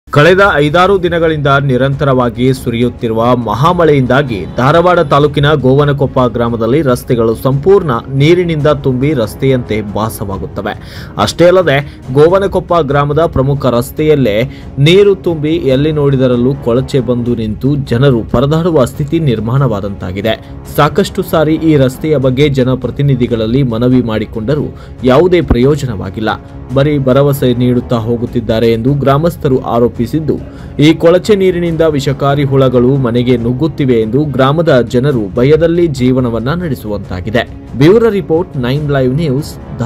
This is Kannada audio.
ಕಳೆದ ಐದಾರು ದಿನಗಳಿಂದ ನಿರಂತರವಾಗಿ ಸುರಿಯುತ್ತಿರುವ ಮಹಾಮಳೆಯಿಂದಾಗಿ ಧಾರವಾಡ ತಾಲೂಕಿನ ಗೋವನಕೊಪ್ಪ ಗ್ರಾಮದಲ್ಲಿ ರಸ್ತೆಗಳು ಸಂಪೂರ್ಣ ನೀರಿನಿಂದ ತುಂಬಿ ರಸ್ತೆಯಂತೆ ಭಾಸವಾಗುತ್ತವೆ ಅಷ್ಟೇ ಅಲ್ಲದೆ ಗೋವನಕೊಪ್ಪ ಗ್ರಾಮದ ಪ್ರಮುಖ ರಸ್ತೆಯಲ್ಲೇ ನೀರು ತುಂಬಿ ಎಲ್ಲಿ ನೋಡಿದರಲ್ಲೂ ಕೊಳಚೆ ಬಂದು ನಿಂತು ಜನರು ಪರದಾಡುವ ಸ್ಥಿತಿ ನಿರ್ಮಾಣವಾದಂತಾಗಿದೆ ಸಾಕಷ್ಟು ಸಾರಿ ಈ ರಸ್ತೆಯ ಬಗ್ಗೆ ಜನಪ್ರತಿನಿಧಿಗಳಲ್ಲಿ ಮನವಿ ಮಾಡಿಕೊಂಡರೂ ಯಾವುದೇ ಪ್ರಯೋಜನವಾಗಿಲ್ಲ ಬರೀ ಭರವಸೆ ನೀಡುತ್ತಾ ಹೋಗುತ್ತಿದ್ದಾರೆ ಎಂದು ಗ್ರಾಮಸ್ಥರು ಆರೋಪಿಸಿದ್ದು ಈ ಕೊಳಚೆ ನೀರಿನಿಂದ ವಿಷಕಾರಿ ಹುಳಗಳು ಮನೆಗೆ ನುಗ್ಗುತ್ತಿವೆ ಎಂದು ಗ್ರಾಮದ ಜನರು ಭಯದಲ್ಲಿ ಜೀವನವನ್ನ ನಡೆಸುವಂತಾಗಿದೆ bureau report nine live news